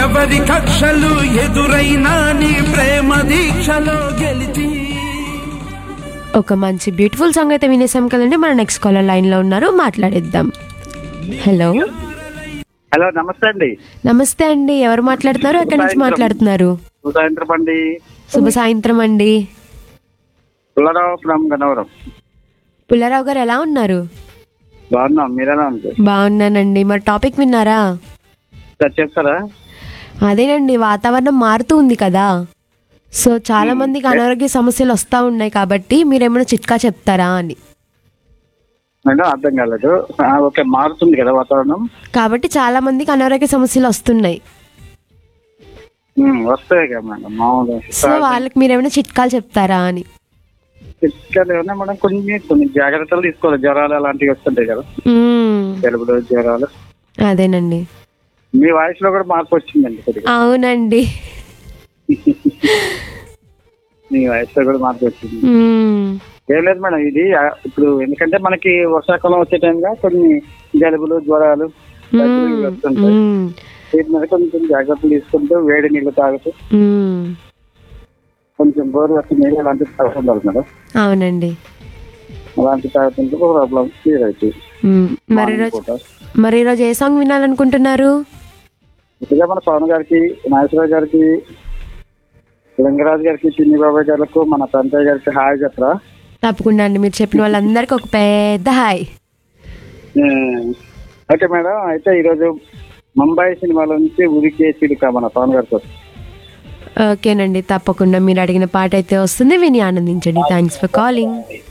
ఎవరి కక్షలు ఎదురైనా నీ ప్రేమ దీక్షలో గెలిచి ఒక మంచి బ్యూటిఫుల్ సాంగ్ అయితే వినేసాం కదండి మన నెక్స్ట్ కాలర్ లైన్ లో ఉన్నారు మాట్లాడేద్దాం హలో హలో నమస్తే అండి నమస్తే అండి ఎవరు మాట్లాడుతున్నారు ఎక్కడి నుంచి మాట్లాడుతున్నారు సాయంత్రం అండి శుభ సాయంత్రం అండి పుల్లారావు ఫ్రమ్ గన్నవరం పుల్లారావు గారు ఎలా ఉన్నారు బాగున్నాం మీరెలా ఉంది బాగున్నానండి మరి టాపిక్ విన్నారా సార్ చెప్తారా అదేనండి వాతావరణం మారుతూ ఉంది కదా సో చాలా మందికి అనారోగ్య సమస్యలు వస్తూ ఉన్నాయి కాబట్టి మీరేమైనా చిట్కా చెప్తారా అని మేడం అర్థం కాలేదు ఆ, ఓకే మారుతుంది కదా వాతావరణం కాబట్టి చాలా మందికి అనారోగ్య సమస్యలు వస్తున్నాయి ఉమ్, వస్తాయి కదా మేడం మామూలు సో వాళ్ళకి మీరేమైనా చిట్కాలు చెప్తారా అని చిట్కాలు ఏమన్నా మేడం కొన్ని కొన్ని జాగ్రత్తలు తీసుకోవాలి జ్వరాలు అలాంటివి వస్తుంటాయి కదా మ్మ్. జలుబులు జ్వరాలు అదేనండి మీ వాయిస్ లో కూడా మార్పు వచ్చిందండి కొద్దిగా అవునండి మీ వాయిస్ లో కూడా మార్పు వచ్చింది మ్మ్. ఏం లేదు మేడం ఇది ఆ, ఇప్పుడు ఎందుకంటే మనకి వర్షాకాలం వచ్చే టైంగా కొన్ని జలుబులు జ్వరాలు దగ్గులు ఇవి వస్తుంటాయి మ్మ్. వీటి మీద కొంచెం జాగ్రత్తలు తీసుకుంటూ వేడి నీళ్లు తాగుతూ మ్మ్. కొంచెం బోరు వచ్చి నీళ్ళు అలాంటివి తాగుతుండాలి మేడం అవునండి అలాంటి తాగుతుంటే ప్రాబ్లం క్లియర్ అవుతుంది మ్మ్. మరి ఈరోజు మరి ఈరోజు ఏ సాంగ్ వినాలనుకుంటున్నారు ఇదిగా మన పవన్ గారికి నాగేశ్వరరావు గారికి లింగరాజు గారికి చిన్ని బాబాయ్ గారికి మన తంతయ్య గారికి హాయ్ చెప్పరా తప్పకుండా అండి మీరు చెప్పిన వాళ్ళందరికీ ఒక పెద్ద హాయ్ ఓకే మేడం అయితే ఈరోజు ముంబై సినిమాలో నుంచి ఉరికే చిలుక మన పవన్ గారితో ఓకేనండి తప్పకుండా మీరు అడిగిన పాట అయితే వస్తుంది విని ఆనందించండి థ్యాంక్స్ ఫర్ కాలింగ్